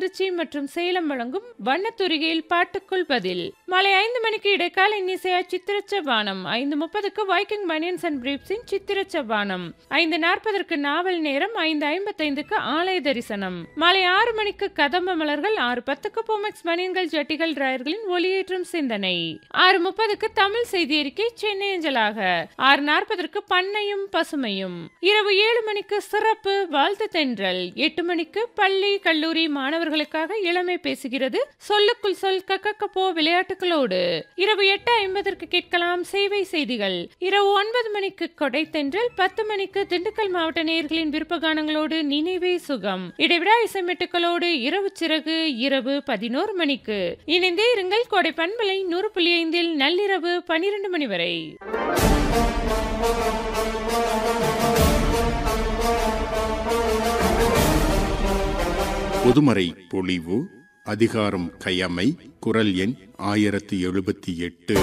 திருச்சி மற்றும் சேலம் வழங்கும் வண்ணத்துரிகையில் பாட்டுக்குள் பதில் மாலை ஐந்து மணிக்கு இடைக்கால இன்னிசையா சித்திரச்சபானம் ஐந்து முப்பதுக்கு வைக்கிங் பனியன்ஸ் அண்ட் பிரீப்ஸின் சித்திரச்சபானம் ஐந்து நாற்பதற்கு நாவல் நேரம் ஐந்து ஐம்பத்தைந்துக்கு ஆலய தரிசனம் மாலை ஆறு மணிக்கு கதம்ப மலர்கள் ஆறு பத்துக்கு பொமெக்ஸ் பனியன்கள் ஜட்டிகள் டிராயர்களின் ஒளியேற்றும் சிந்தனை ஆறு முப்பதுக்கு தமிழ் செய்தி அறிக்கை சென்னை அஞ்சலாக ஆறு நாற்பதற்கு பண்ணையும் பசுமையும் இரவு ஏழு மணிக்கு சிறப்பு வாழ்த்து தென்றல் எட்டு மணிக்கு பள்ளி கல்லூரி மாணவர்களுக்காக இளமை பேசுகிறது சொல்லுக்குள் சொல் கக்கப்போ விளையாட்டுகளோடு இரவு எட்டு ஐம்பதற்கு கேட்கலாம் சேவை செய்திகள் இரவு ஒன்பது மணிக்கு கொடை தென்றல் பத்து மணிக்கு திண்டுக்கல் மாவட்ட நேயர்களின் விருப்பகானங்களோடு நினைவே சுகம் இடைவிடா இசைமெட்டுக்களோடு இரவு சிறகு இரவு பதினோரு மணிக்கு இணைந்தே இருங்கள் கோடை பண்பலை நூறு புள்ளி ஐந்தில் நள்ளிரவு பனிரெண்டு மணி வரை பொதுமறை பொழிவு அதிகாரம் கையமை குரல் எண் ஆயிரத்தி எழுபத்தி எட்டு